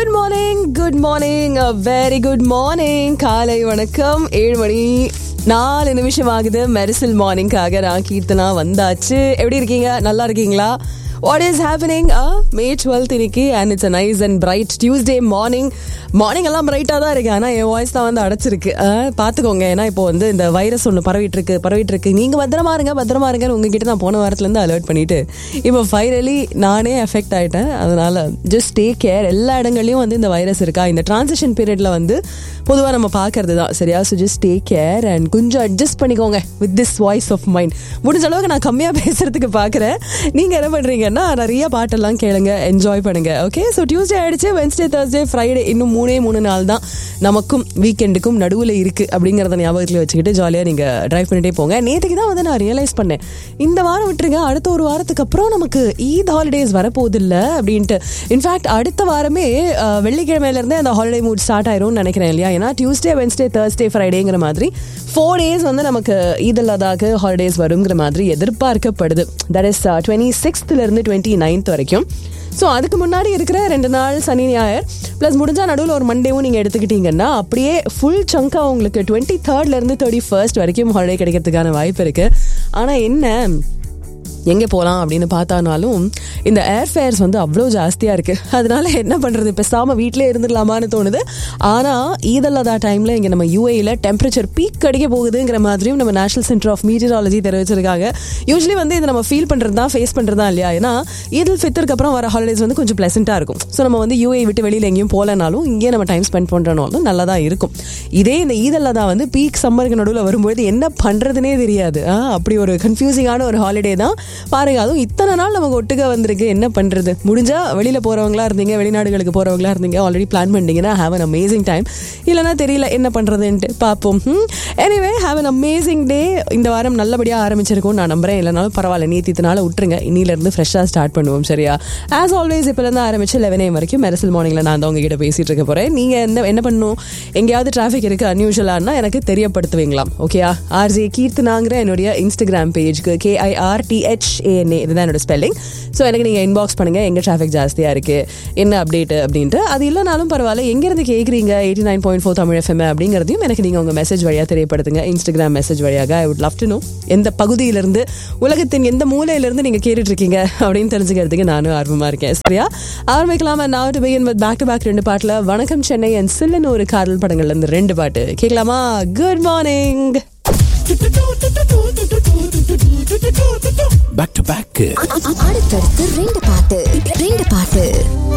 good morning good morning very good morning காலை வணக்கம் ஏழு மணி நாலு நிமிஷம் ஆகுது மெரிசல் மார்னிங்காக நான் கீர்த்தனா வந்தாச்சு எப்படி இருக்கீங்க நல்லா இருக்கீங்களா what is happening May twelfth இன்னைக்கு and it's a nice and bright Tuesday morning morning எல்லாம் பிரைட்டாக தான் இருக்கு ஆனால் என் வாய்ஸ் தான் வந்து அடைச்சிருக்கு அஹ், பார்த்துக்கோங்க ஏன்னா இப்போ வந்து இந்த வைரஸ் ஒன்று பரவிட்டு இருக்கு பரவிட்டு இருக்கு நீங்கள் பத்திரமா இருங்க பத்திரமா இருங்கன்னு உங்ககிட்ட நான் போன வாரத்துலேருந்து அலர்ட் பண்ணிட்டு இப்போ ஃபைனலி நானே எஃபெக்ட் ஆயிட்டேன் அதனால ஜஸ்ட் டேக் கேர் எல்லா இடங்கள்லையும் வந்து இந்த வைரஸ் இருக்கா இந்த டிரான்சிஷன் பீரியட்ல வந்து பொதுவாக நம்ம பார்க்கறது தான் சரியா so just take care and கொஞ்சம் அட்ஜஸ்ட் பண்ணிக்கோங்க with this voice of mind முடிஞ்ச அளவுக்கு நான் கம்மியாக பேசுறதுக்கு பார்க்குறேன் நீங்கள் என்ன பண்ணுறீங்கன்னா நிறைய பாட்டெல்லாம் கேளுங்க என்ஜாய் பண்ணுங்க ஓகே ஸோ டியூஸ்டே ஆயிடுச்சு வென்ஸ்டே தேர்ஸ்டே ஃப்ரைடே இன்னும் மூணே மூணு நாள் தான் நமக்கும் வீக்கெண்டுக்கும் நடுவில் இருக்குது அப்படிங்கிறத ஞாபகத்தில் வச்சுக்கிட்டு ஜாலியாக நீங்கள் ட்ரைவ் பண்ணிட்டே போங்க நேற்றுக்கு தான் வந்து நான் ரியலைஸ் பண்ணேன் இந்த வாரம் விட்டுருங்க அடுத்த ஒரு வாரத்துக்கு அப்புறம் நமக்கு ஈத் ஹாலிடேஸ் வரப்போதில்ல அப்படின்ட்டு இன்ஃபேக்ட் அடுத்த வாரமே அஹ், வெள்ளிக்கிழமையிலேருந்தே அந்த ஹாலிடே மூட் ஸ்டார்ட் ஆயிரும்னு நினைக்கிறேன் இல்லையா ஏன்னா டியூஸ்டே வென்ஸ்டே தேர்ஸ்டே ஃப்ரைடேங்கிற மாதிரி ஃபோர் டேஸ் வந்து நமக்கு ஈத் அல்லாதாக்கு ஹாலிடேஸ் வருங்கிற மாதிரி எதிர்பார்க்கப்படுது தட் இஸ் டுவெண்ட்டி சிக்ஸ்த்லேருந்து டுவெண்ட்டி நைன்த் வரைக்கும் ஸோ அதுக்கு முன்னாடி இருக்கிற ரெண்டு நாள் சனி ஞாயிறு ப்ளஸ் முடிஞ்சா நடுவில் ஒரு மண்டேவும் நீங்கள் எடுத்துக்கிட்டீங்கன்னா அப்படியே ஃபுல் சங்காக உங்களுக்கு டுவெண்ட்டி தேர்ட்லேருந்து தேர்ட்டி ஃபர்ஸ்ட் வரைக்கும் ஹாலிடே கிடைக்கிறதுக்கான வாய்ப்பு இருக்குது ஆனால் என்ன எங்கே போகலாம் அப்படின்னு பார்த்தானாலும் இந்த ஏர்ஃபேர்ஸ் வந்து அவ்வளோ ஜாஸ்தியாக இருக்குது அதனால என்ன பண்ணுறது பேசாமல் வீட்டிலே இருந்துடலாமான்னு தோணுது ஆனால் ஈதல்லாதா டைமில் இங்கே நம்ம யூஏயில் டெம்பரேச்சர் பீக் அடிக்க போகுதுங்கிற மாதிரியும் நம்ம நேஷனல் சென்டர் ஆஃப் மீட்டியாலஜி தெரிவிச்சிருக்காங்க யூஸ்வலி வந்து இதை நம்ம ஃபீல் பண்ணுறது தான் ஃபேஸ் பண்ணுறது தான் இல்லையா ஏன்னா ஈதல் ஃபித்தருக்கு அப்புறம் வர ஹாலிடேஸ் வந்து கொஞ்சம் ப்ளசண்ட்டாக இருக்கும் ஸோ நம்ம வந்து யூஏ விட்டு வெளியில் எங்கேயும் போகலனாலும் இங்கேயே நம்ம டைம் ஸ்பெண்ட் பண்ணுறனாலும் நல்லா தான் இருக்கும் இதே இந்த ஈதல்லாதா வந்து பீக் சம்மருக்கு நடுவில் வரும்போது என்ன பண்ணுறதுனே தெரியாது ஆ, அப்படி ஒரு கன்ஃபியூசிங்கான ஒரு ஹாலிடே தான் பாருங்க அதுவும் இத்தனை நாள் நமக்கு ஒட்டுக்க வந்திருக்கு என்ன பண்றது முடிஞ்சா வெளியில போறவங்களா இருந்தீங்க வெளிநாடுகளுக்கு போறவங்களா இருந்தீங்க ஆல்ரெடி பிளான் பண்ணீங்கன்னா ஹாவ் அன் அமேசிங் டைம் இல்லைன்னா தெரியல என்ன பண்றதுன்ட்டு பார்ப்போம் anyway have an amazing day இந்த வாரம் நல்லபடியா ஆரம்பிச்சிருக்கும் நான் நம்புறேன் இல்லைனாலும் பரவாயில்ல நேத்தினால விட்டுருங்க இன்னில இருந்து ஃப்ரெஷ்ஷாக ஸ்டார்ட் பண்ணுவோம் சரியா ஆஸ் ஆல்வேஸ் இப்போ இருந்து ஆரம்பிச்சு லெவன் ஏம் வரைக்கும் மெரசல் மார்னிங்ல நான் தான் உங்ககிட்ட பேசிட்டு இருக்க போறேன் நீங்க என்ன என்ன பண்ணணும் எங்கேயாவது டிராஃபிக் இருக்கு அன்யூஷுவலானா எனக்கு தெரியப்படுத்துவீங்களாம் ஓகேயா ஆர்ஜே கீர்த்தனாங்கிற என்னுடைய இன்ஸ்டாகிராம் பேஜ்க்கு கேஐஆர் டிஹெச்ஏஎன்ஏ இதுதான் என்னோட ஸ்பெல்லிங் ஸோ எனக்கு நீங்கள் இன்பாக்ஸ் பண்ணுங்க எங்கே டிராஃபிக் ஜாஸ்தியாக இருக்கு என்ன அப்டேட் அப்படின்ட்டு அது இல்லைனாலும் பரவாயில்ல எங்கேருந்து கேட்குறீங்க eighty nine point four Tamil FM அப்படிங்கிறதையும் எனக்கு நீங்கள் உங்கள் மெசேஜ் வழியாக தெரியப்படுத்துங்க இன்ஸ்டாகிராம் மெசேஜ் வழியாக I would love to know எந்த பகுதியிலிருந்து உலகத்தின் எந்த மூலையிலிருந்து நீங்கள் கேட்டுட்டு இருக்கீங்க அப்படின்னு தெரிஞ்சுக்கிறதுக்கு நானும் ஆர்வமாக இருக்கேன் சரியா ஆரம்பிக்கலாம் நான் to begin with back to back ரெண்டு பாட்டில் வணக்கம் சென்னை அண்ட் சில்லுன்னு ஒரு காதல் படங்கள்ல இருந்து ரெண்டு பாட்டு கேட்கலாமா good morning back to back அடுத்தடுத்து ரெண்டு பாட்டு ரெண்டு பாட்டு